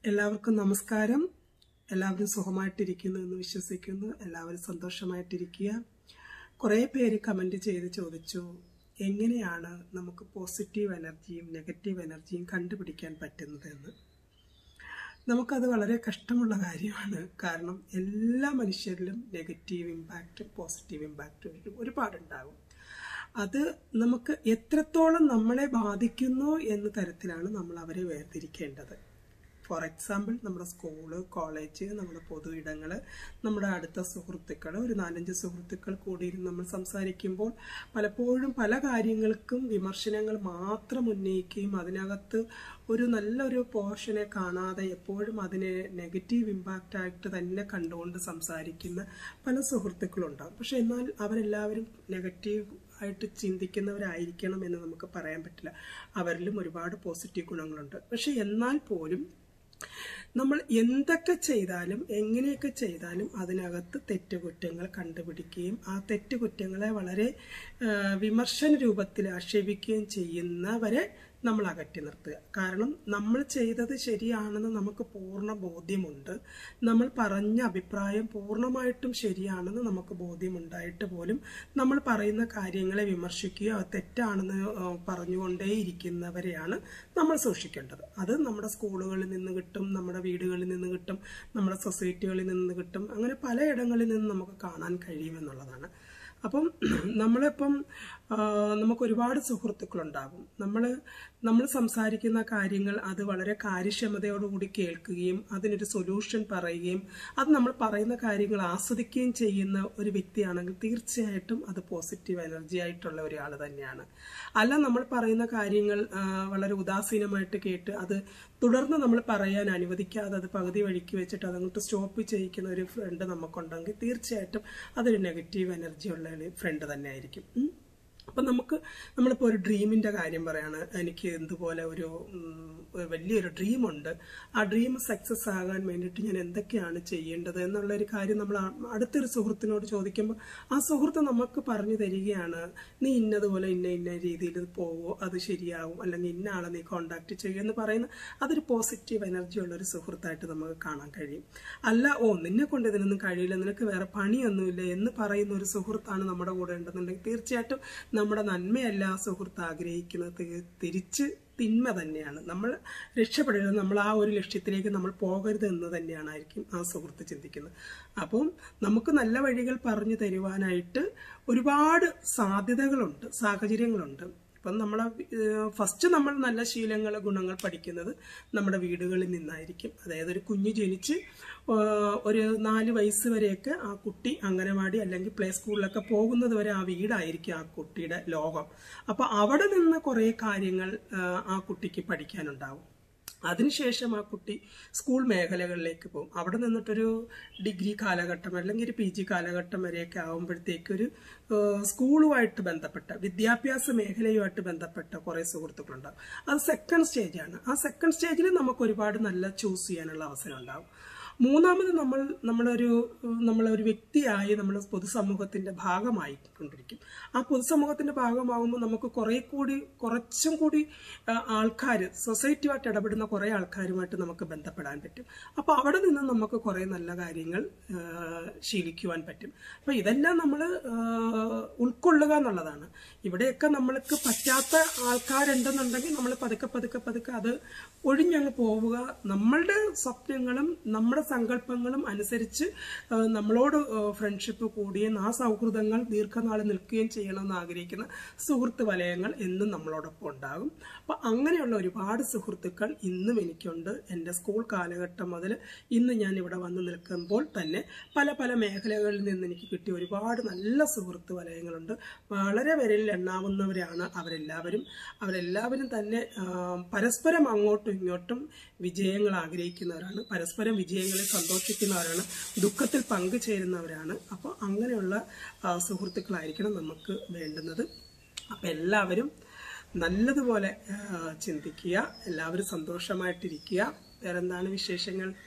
എല്ലാവർക്കും നമസ്കാരം എല്ലാവരും സുഖമായിട്ടിരിക്കുന്നു എന്ന് വിശ്വസിക്കുന്നു എല്ലാവരും സന്തോഷമായിട്ടിരിക്കുക കുറേ പേര് കമൻറ്റ് ചെയ്ത് ചോദിച്ചു എങ്ങനെയാണ് നമുക്ക് പോസിറ്റീവ് എനർജിയും നെഗറ്റീവ് എനർജിയും കണ്ടുപിടിക്കാൻ പറ്റുന്നതെന്ന് നമുക്കത് വളരെ കഷ്ടമുള്ള കാര്യമാണ് കാരണം എല്ലാ മനുഷ്യരിലും നെഗറ്റീവ് ഇമ്പാക്റ്റും പോസിറ്റീവ് ഇമ്പാക്റ്റും ഒരുപാടുണ്ടാകും അത് നമുക്ക് എത്രത്തോളം നമ്മളെ ബാധിക്കുന്നു എന്ന തരത്തിലാണ് നമ്മൾ അവരെ വേർതിരിക്കേണ്ടത് ഫോർ എക്സാമ്പിൾ നമ്മുടെ സ്കൂള് കോളേജ് നമ്മുടെ പൊതു ഇടങ്ങൾ നമ്മുടെ അടുത്ത സുഹൃത്തുക്കൾ ഒരു നാലഞ്ച് സുഹൃത്തുക്കൾ കൂടിയിരുന്ന് നമ്മൾ സംസാരിക്കുമ്പോൾ പലപ്പോഴും പല കാര്യങ്ങൾക്കും വിമർശനങ്ങൾ മാത്രം ഉന്നയിക്കുകയും അതിനകത്ത് ഒരു നല്ലൊരു പോർഷനെ കാണാതെ എപ്പോഴും അതിനെ നെഗറ്റീവ് ഇമ്പാക്റ്റ് ആയിട്ട് തന്നെ കണ്ടുകൊണ്ട് സംസാരിക്കുന്ന പല സുഹൃത്തുക്കളുണ്ടാകും പക്ഷെ എന്നാൽ അവരെല്ലാവരും നെഗറ്റീവ് ആയിട്ട് ചിന്തിക്കുന്നവരായിരിക്കണം എന്ന് നമുക്ക് പറയാൻ പറ്റില്ല അവരിലും ഒരുപാട് പോസിറ്റീവ് ഗുണങ്ങളുണ്ട് പക്ഷെ എന്നാൽ പോലും നമ്മൾ എന്തൊക്കെ ചെയ്താലും എങ്ങനെയൊക്കെ ചെയ്താലും അതിനകത്ത് തെറ്റുകുറ്റങ്ങൾ കണ്ടുപിടിക്കുകയും ആ തെറ്റുകുറ്റങ്ങളെ വളരെ വിമർശന രൂപത്തിൽ ആക്ഷേപിക്കുകയും ചെയ്യുന്നവരെ നമ്മൾ അകറ്റി നിർത്തുക കാരണം നമ്മൾ ചെയ്തത് ശരിയാണെന്ന് നമുക്ക് പൂർണ്ണ ബോധ്യമുണ്ട് നമ്മൾ പറഞ്ഞ അഭിപ്രായം പൂർണ്ണമായിട്ടും ശരിയാണെന്ന് നമുക്ക് ബോധ്യമുണ്ടായിട്ട് പോലും നമ്മൾ പറയുന്ന കാര്യങ്ങളെ വിമർശിക്കുകയോ അത് തെറ്റാണെന്ന് പറഞ്ഞുകൊണ്ടേയിരിക്കുന്നവരെയാണ് നമ്മൾ സൂക്ഷിക്കേണ്ടത് അത് നമ്മുടെ സ്കൂളുകളിൽ നിന്ന് കിട്ടും നമ്മുടെ വീടുകളിൽ നിന്ന് കിട്ടും നമ്മുടെ സൊസൈറ്റികളിൽ നിന്ന് കിട്ടും അങ്ങനെ പലയിടങ്ങളിൽ നിന്ന് നമുക്ക് കാണാൻ കഴിയുമെന്നുള്ളതാണ് അപ്പം നമ്മളിപ്പം നമുക്ക് ഒരുപാട് സുഹൃത്തുക്കളുണ്ടാകും നമ്മൾ നമ്മൾ സംസാരിക്കുന്ന കാര്യങ്ങൾ അത് വളരെ കാര്യക്ഷമതയോടുകൂടി കേൾക്കുകയും അതിനൊരു സൊല്യൂഷൻ പറയുകയും അത് നമ്മൾ പറയുന്ന കാര്യങ്ങൾ ആസ്വദിക്കുകയും ചെയ്യുന്ന ഒരു വ്യക്തിയാണെങ്കിൽ തീർച്ചയായിട്ടും അത് പോസിറ്റീവ് എനർജി ആയിട്ടുള്ള ഒരാൾ തന്നെയാണ് അല്ല നമ്മൾ പറയുന്ന കാര്യങ്ങൾ വളരെ ഉദാസീനമായിട്ട് കേട്ട് അത് തുടർന്ന് നമ്മൾ പറയാൻ അനുവദിക്കാതെ അത് പകുതി വഴിക്ക് വെച്ചിട്ട് അതങ്ങോട്ട് സ്റ്റോപ്പ് ചെയ്യിക്കുന്ന ഒരു ഫ്രണ്ട് നമുക്കുണ്ടെങ്കിൽ തീർച്ചയായിട്ടും അതൊരു നെഗറ്റീവ് എനർജി ഉള്ള ഫ്രണ്ട് തന്നെ ആയിരിക്കും അപ്പം നമുക്ക് നമ്മളിപ്പോൾ ഒരു ഡ്രീമിൻ്റെ കാര്യം പറയാണ് എനിക്ക് എന്തുപോലെ ഒരു വലിയൊരു ഡ്രീമുണ്ട് ആ ഡ്രീം സക്സസ് ആകാൻ വേണ്ടിയിട്ട് ഞാൻ എന്തൊക്കെയാണ് ചെയ്യേണ്ടത് എന്നുള്ള ഒരു കാര്യം നമ്മൾ അടുത്തൊരു സുഹൃത്തിനോട് ചോദിക്കുമ്പോൾ ആ സുഹൃത്ത് നമുക്ക് പറഞ്ഞു തരികയാണ് നീ ഇന്നതുപോലെ ഇന്ന ഇന്ന രീതിയിൽ പോവോ അത് ശരിയാവും അല്ലെങ്കിൽ ഇന്ന ആളെ നീ കോണ്ടാക്ട് ചെയ്യുക എന്ന് പറയുന്ന അതൊരു പോസിറ്റീവ് എനർജി ഉള്ള ഒരു സുഹൃത്തായിട്ട് നമുക്ക് കാണാൻ കഴിയും അല്ല ഓ നിന്നെ കൊണ്ട് ഇതിനൊന്നും കഴിയില്ല നിനക്ക് വേറെ പണിയൊന്നുമില്ല എന്ന് പറയുന്ന ഒരു സുഹൃത്താണ് നമ്മുടെ കൂടെ ഉണ്ടെന്നുണ്ടെങ്കിൽ തീർച്ചയായിട്ടും നമ്മുടെ നന്മയല്ല ആ സുഹൃത്ത് ആഗ്രഹിക്കുന്നത് തിരിച്ച് തിന്മ തന്നെയാണ് നമ്മൾ രക്ഷപ്പെടരുത് നമ്മൾ ആ ഒരു ലക്ഷ്യത്തിലേക്ക് നമ്മൾ പോകരുത് എന്ന് തന്നെയാണായിരിക്കും ആ സുഹൃത്ത് ചിന്തിക്കുന്നത് അപ്പം നമുക്ക് നല്ല വഴികൾ പറഞ്ഞു തരുവാനായിട്ട് ഒരുപാട് സാധ്യതകളുണ്ട് സാഹചര്യങ്ങളുണ്ട് അപ്പം നമ്മൾ ഫസ്റ്റ് നമ്മൾ നല്ല ശീലങ്ങൾ ഗുണങ്ങൾ പഠിക്കുന്നത് നമ്മുടെ വീടുകളിൽ നിന്നായിരിക്കും അതായത് ഒരു കുഞ്ഞ് ജനിച്ച് ഒരു നാല് വയസ്സ് വരെയൊക്കെ ആ കുട്ടി അംഗനവാടി അല്ലെങ്കിൽ പ്ലേ സ്കൂളിലൊക്കെ പോകുന്നത് വരെ ആ വീടായിരിക്കും ആ കുട്ടിയുടെ ലോകം അപ്പോൾ അവിടെ നിന്ന് കുറേ കാര്യങ്ങൾ ആ കുട്ടിക്ക് പഠിക്കാനുണ്ടാവും അതിനുശേഷം ആ കുട്ടി സ്കൂൾ മേഖലകളിലേക്ക് പോകും അവിടെ നിന്നിട്ടൊരു ഡിഗ്രി കാലഘട്ടം അല്ലെങ്കിൽ ഒരു പി ജി കാലഘട്ടം വരെയൊക്കെ ആകുമ്പോഴത്തേക്കൊരു സ്കൂളുമായിട്ട് ബന്ധപ്പെട്ട വിദ്യാഭ്യാസ മേഖലയുമായിട്ട് ബന്ധപ്പെട്ട കുറേ സുഹൃത്തുക്കളുണ്ടാവും അത് സെക്കൻഡ് സ്റ്റേജാണ് ആ സെക്കൻഡ് സ്റ്റേജിൽ നമുക്ക് ഒരുപാട് നല്ല ചൂസ് ചെയ്യാനുള്ള അവസരം ഉണ്ടാവും മൂന്നാമത് നമ്മൾ നമ്മളൊരു നമ്മളൊരു വ്യക്തിയായി നമ്മൾ പൊതുസമൂഹത്തിന്റെ ഭാഗമായി കൊണ്ടിരിക്കും ആ പൊതുസമൂഹത്തിന്റെ ഭാഗമാകുമ്പോൾ നമുക്ക് കുറെ കൂടി കുറച്ചും കൂടി ആൾക്കാർ സൊസൈറ്റിയുമായിട്ട് ഇടപെടുന്ന കുറെ ആൾക്കാരുമായിട്ട് നമുക്ക് ബന്ധപ്പെടാൻ പറ്റും അപ്പൊ അവിടെ നിന്ന് നമുക്ക് കുറെ നല്ല കാര്യങ്ങൾ ശീലിക്കുവാൻ പറ്റും അപ്പൊ ഇതെല്ലാം നമ്മൾ ഉൾക്കൊള്ളുക എന്നുള്ളതാണ് ഇവിടെയൊക്കെ നമ്മൾക്ക് പറ്റാത്ത ആൾക്കാരുണ്ടെന്നുണ്ടെങ്കിൽ നമ്മൾ പതുക്കെ പതുക്കെ പതുക്കെ അത് ഒഴിഞ്ഞങ്ങ് പോവുക നമ്മളുടെ സ്വപ്നങ്ങളും നമ്മുടെ സങ്കല്പങ്ങളും അനുസരിച്ച് നമ്മളോട് ഫ്രണ്ട്ഷിപ്പ് കൂടിയും ആ സൗഹൃദങ്ങൾ ദീർഘനാൾ നിൽക്കുകയും ചെയ്യണമെന്ന് ആഗ്രഹിക്കുന്ന സുഹൃത്ത് വലയങ്ങൾ എന്നും നമ്മളോടൊപ്പം ഉണ്ടാകും അപ്പം അങ്ങനെയുള്ള ഒരുപാട് സുഹൃത്തുക്കൾ ഇന്നും എനിക്കുണ്ട് എൻ്റെ സ്കൂൾ കാലഘട്ടം മുതൽ ഇന്ന് ഞാൻ ഇവിടെ വന്ന് നിൽക്കുമ്പോൾ തന്നെ പല പല മേഖലകളിൽ നിന്ന് എനിക്ക് കിട്ടിയ ഒരുപാട് നല്ല സുഹൃത്ത് വലയങ്ങളുണ്ട് വളരെ വിരലിൽ എണ്ണാവുന്നവരാണ് അവരെല്ലാവരും അവരെല്ലാവരും തന്നെ പരസ്പരം അങ്ങോട്ടും ഇങ്ങോട്ടും വിജയങ്ങൾ ആഗ്രഹിക്കുന്നവരാണ് പരസ്പരം വിജയങ്ങളിൽ സന്തോഷിക്കുന്നവരാണ് ദുഃഖത്തിൽ പങ്കുചേരുന്നവരാണ് അപ്പോൾ അങ്ങനെയുള്ള സുഹൃത്തുക്കളായിരിക്കണം നമുക്ക് വേണ്ടുന്നത് അപ്പം എല്ലാവരും നല്ലതുപോലെ ചിന്തിക്കുക എല്ലാവരും സന്തോഷമായിട്ടിരിക്കുക വേറെന്താണ് വിശേഷങ്ങൾ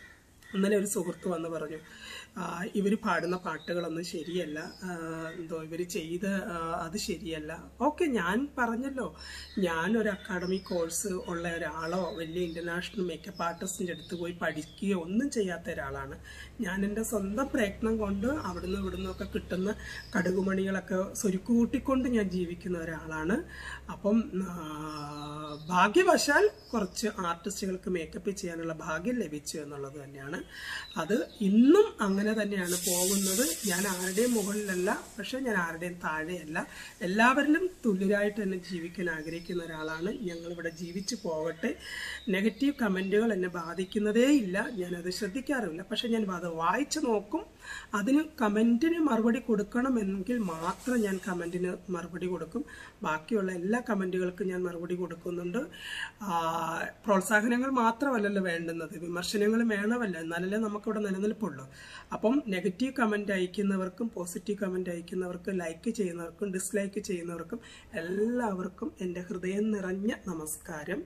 ഇന്നലെ ഒരു സുഹൃത്ത് വന്ന് പറഞ്ഞു ഇവർ പാടുന്ന പാട്ടുകളൊന്നും ശരിയല്ല ആ, എന്തോ ഇവർ ചെയ്ത ആ, അത് ശരിയല്ല ഓക്കെ ഞാൻ പറഞ്ഞല്ലോ ഞാനൊരു അക്കാഡമിക് കോഴ്സ് ഉള്ള ഒരാളോ വലിയ ഇന്റർനാഷണൽ മേക്കപ്പ് ആർട്ടിസ്റ്റിൻ്റെ അടുത്ത് പോയി പഠിക്കുകയോ ഒന്നും ചെയ്യാത്ത ഒരാളാണ് ഞാൻ എൻ്റെ സ്വന്തം പ്രയത്നം കൊണ്ട് അവിടുന്ന് ഇവിടുന്ന് ഒക്കെ കിട്ടുന്ന കടുകുമണികളൊക്കെ സ്വരുക്കു കൂട്ടിക്കൊണ്ട് ഞാൻ ജീവിക്കുന്ന ഒരാളാണ് അപ്പം ആ, ഭാഗ്യവശാൽ കുറച്ച് ആർട്ടിസ്റ്റുകൾക്ക് മേക്കപ്പ് ചെയ്യാനുള്ള ഭാഗ്യം ലഭിച്ചു എന്നുള്ളത് തന്നെയാണ് അത് ഇന്നും അങ്ങനെ തന്നെയാണ് പോകുന്നത് ഞാൻ ആരുടെയും മുകളിലല്ല പക്ഷെ ഞാൻ ആരുടെയും താഴെയല്ല എല്ലാവരിലും തുല്യരായിട്ട് തന്നെ ജീവിക്കാൻ ആഗ്രഹിക്കുന്ന ഒരാളാണ് ഞങ്ങളിവിടെ ജീവിച്ചു പോകട്ടെ നെഗറ്റീവ് കമൻറ്റുകൾ എന്നെ ബാധിക്കുന്നതേ ഇല്ല ഞാനത് ശ്രദ്ധിക്കാറില്ല പക്ഷെ ഞാൻ അത് വായിച്ചു നോക്കും അതിന് കമൻറ്റിന് മറുപടി കൊടുക്കണമെങ്കിൽ മാത്രം ഞാൻ കമൻറ്റിന് മറുപടി കൊടുക്കും ബാക്കിയുള്ള എല്ലാ കമൻറ്റുകൾക്കും ഞാൻ മറുപടി കൊടുക്കുന്നുണ്ട് ആ, പ്രോത്സാഹനങ്ങൾ മാത്രമല്ലല്ലോ വേണ്ടുന്നത് വിമർശനങ്ങൾ വേണമല്ലോ എന്നാലല്ലേ നമുക്കിവിടെ നിലനിൽപ്പുള്ളൂ അപ്പം നെഗറ്റീവ് കമൻറ്റ് അയക്കുന്നവർക്കും പോസിറ്റീവ് കമൻറ്റ് അയക്കുന്നവർക്കും ലൈക്ക് ചെയ്യുന്നവർക്കും ഡിസ്ലൈക്ക് ചെയ്യുന്നവർക്കും എല്ലാവർക്കും എൻ്റെ ഹൃദയം നിറഞ്ഞ നമസ്കാരം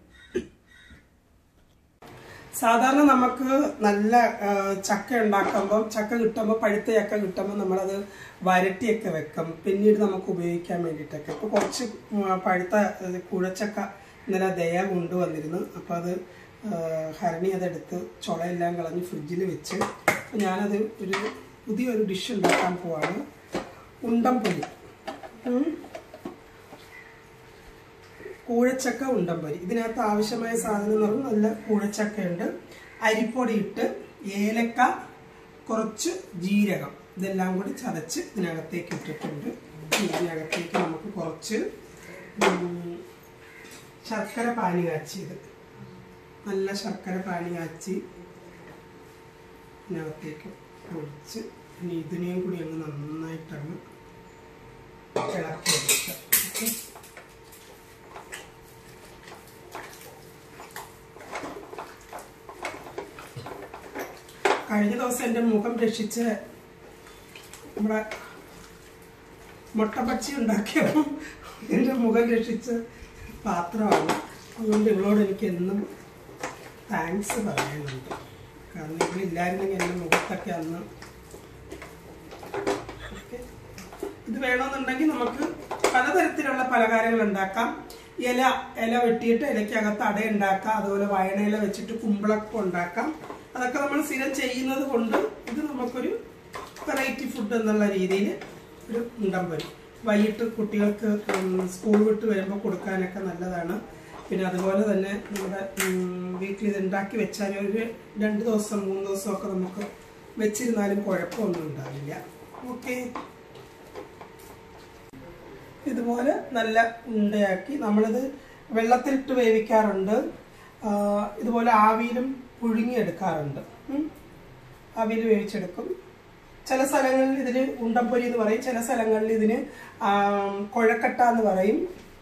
സാധാരണ നമുക്ക് നല്ല ആ, ചക്ക ഉണ്ടാക്കുമ്പോൾ ചക്ക കിട്ടുമ്പോൾ പഴുത്ത ചക്ക കിട്ടുമ്പോൾ നമ്മളത് വരട്ടിയൊക്കെ വെക്കും പിന്നീട് നമുക്ക് ഉപയോഗിക്കാൻ വേണ്ടിയിട്ടൊക്കെ ഇപ്പോൾ കുറച്ച് ഉം, പഴുത്ത ഇത് കുഴച്ചക്ക ഇന്നലെ ദയ കൊണ്ടുവന്നിരുന്നു അപ്പോൾ അത് ആ, ഹരണി അതെടുത്ത് ചുളയെല്ലാം കളഞ്ഞ് ഫ്രിഡ്ജിൽ വെച്ച് അപ്പോൾ ഞാനത് ഒരു പുതിയൊരു ഡിഷ് ഉണ്ടാക്കാൻ പോവാണ് ഉണ്ടംപൊരി ഉം. കൂഴച്ചക്ക ഉണ്ടംപൊരി ഇതിനകത്ത് ആവശ്യമായ സാധനം എന്ന് പറഞ്ഞാൽ നല്ല കൂഴച്ചക്കയുണ്ട് അരിപ്പൊടി ഇട്ട് ഏലക്ക കുറച്ച് ജീരകം ഇതെല്ലാം കൂടി ചതച്ച് ഇതിനകത്തേക്ക് ഇട്ടിട്ടുണ്ട് ഇനി ഇതിനകത്തേക്ക് നമുക്ക് കുറച്ച് ഉം, ശർക്കര പാനി കാച്ചിയത് നല്ല ശർക്കര പാനി കാച്ചി ഇതിനകത്തേക്ക് ഒഴിച്ച് ഇനി ഇതിനെയും കൂടി അങ്ങ് നന്നായിട്ടങ്ങ് ഇളക്കി വെക്കുക ഓക്കെ കഴിഞ്ഞ ദിവസം എൻ്റെ മുഖം രക്ഷിച്ച് നമ്മുടെ മുട്ടപ്പച്ചി ഉണ്ടാക്കിയപ്പോൾ എൻ്റെ മുഖം രക്ഷിച്ച പാത്രമാണ് അതുകൊണ്ട് ഇവളോട് എനിക്ക് എന്നും താങ്ക്സ് പറയാനുണ്ട് കാരണം ഇവളില്ലായിരുന്നെങ്കിൽ എൻ്റെ മുഖത്തൊക്കെ അന്ന് ഓക്കെ. ഇത് വേണമെന്നുണ്ടെങ്കിൽ നമുക്ക് പലതരത്തിലുള്ള പലഹാരങ്ങൾ ഉണ്ടാക്കാം ഇല ഇല വെട്ടിയിട്ട് ഇലയ്ക്കകത്ത് അട ഉണ്ടാക്കാം അതുപോലെ വയണയില വെച്ചിട്ട് കുമ്പളപ്പം ഉണ്ടാക്കാം അതൊക്കെ നമ്മൾ സ്ഥിരം ചെയ്യുന്നത് കൊണ്ട് ഇത് നമുക്കൊരു വെറൈറ്റി ഫുഡ് എന്നുള്ള രീതിയിൽ ഒരു ഉണ്ടം വരും വൈകിട്ട് കുട്ടികൾക്ക് ഉം, സ്കൂൾ വിട്ട് വരുമ്പോൾ കൊടുക്കാനൊക്കെ നല്ലതാണ് പിന്നെ അതുപോലെ തന്നെ നമ്മുടെ ഉം, വീട്ടിൽ ഇത് ഉണ്ടാക്കി വെച്ചാൽ ഒരു രണ്ട് ദിവസം മൂന്ന് ദിവസമൊക്കെ നമുക്ക് വെച്ചിരുന്നാലും കുഴപ്പമൊന്നും ഉണ്ടാവില്ല ഓക്കെ ഇതുപോലെ നല്ല ഉണ്ടയാക്കി നമ്മളിത് വെള്ളത്തിലിട്ട് വേവിക്കാറുണ്ട് ആ, ഇതുപോലെ ആവിയിലും പുഴുങ്ങിയെടുക്കാറുണ്ട് ഉം. ആവിയിൽ വേവിച്ചെടുക്കും ചില സ്ഥലങ്ങളിൽ ഇതിന് ഉണ്ടംപൊരി എന്ന് പറയും ചില സ്ഥലങ്ങളിൽ ഇതിന് ആം, കുഴക്കട്ട എന്ന് പറയും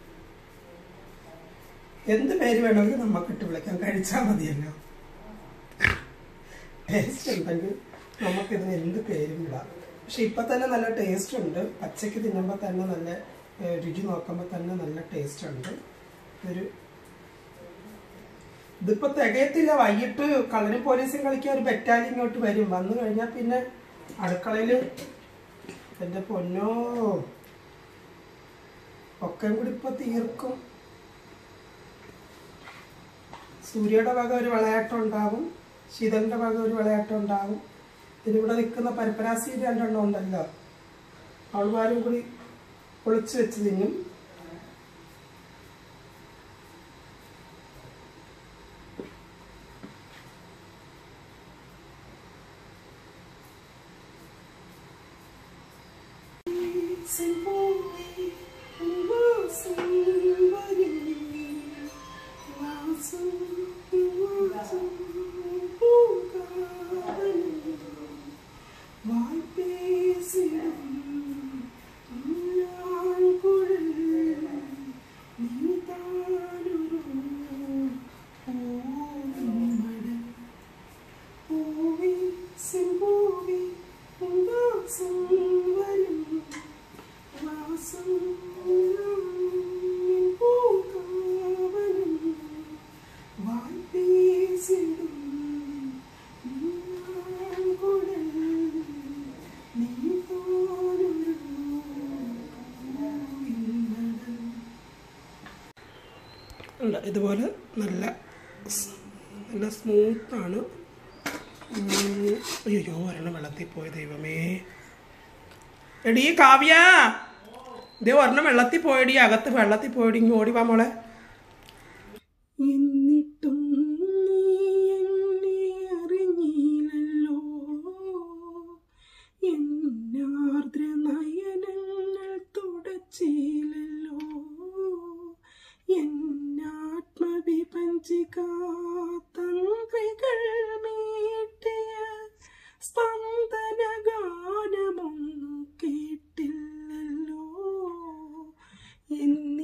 എന്ത് പേര് വേണമെങ്കിലും നമുക്ക് ഇട്ട് വിളിക്കാം കഴിച്ചാൽ മതിയല്ലോ ടേസ്റ്റ് ഉണ്ടെങ്കിൽ നമുക്കിതിന് എന്ത് പേരും ഇടാം പക്ഷെ ഇപ്പൊ തന്നെ നല്ല ടേസ്റ്റ് ഉണ്ട് പച്ചക്ക് തിന്നുമ്പോൾ തന്നെ നല്ല ഏഹ്, രുചി നോക്കുമ്പോൾ തന്നെ നല്ല ടേസ്റ്റ് ഉണ്ട് ഒരു ഇതിപ്പോ തികയത്തില്ല വൈകിട്ട് കളരി പോലീസും കളിക്കാൻ ഒരു ബറ്റാലി ഇങ്ങോട്ട് വരും വന്നു കഴിഞ്ഞാൽ പിന്നെ അടുക്കളയില് എന്റെ പൊന്നോ ഒക്കെ കൂടി ഇപ്പൊ തീർക്കും സൂര്യയുടെ വക ഒരു വിളയാട്ടം ഉണ്ടാവും ശീതളിന്റെ വക ഒരു വിളയാട്ടം ഉണ്ടാവും ഇതിനിവിടെ നിൽക്കുന്ന പരപ്പരാസി രണ്ടെണ്ണം ഉണ്ടല്ലോ അവൾമാരും കൂടി ഒളിച്ചു വെച്ച് തിന്നും വരും വാസം ഉണ്ട് ഇതുപോലെ നല്ല സ്- നല്ല സ്മൂത്താണ് അയ്യോ ഒരെണ്ണം വെള്ളത്തിൽ പോയി ദൈവമേ എടീ കാവ്യ ഇതേ ഒരെണ്ണം വെള്ളത്തിൽ പോയടി അകത്ത് വെള്ളത്തിൽ പോയടി ഇങ്ങ് ഓടി വാ മോളെ എന്നിട്ടും നീ എന്നെ അറിഞ്ഞില്ലല്ലോ എന്നാർദ്ര നയനങ്ങൾ തുടച്ചില്ലല്ലോ എന്നാത്മവിപഞ്ചികാതന്ത്രികൾ മീട്ടിയ സ്പന്ദന ഗാനമൊന്നു കേട്ടില്ലല്ലോ എന്ന്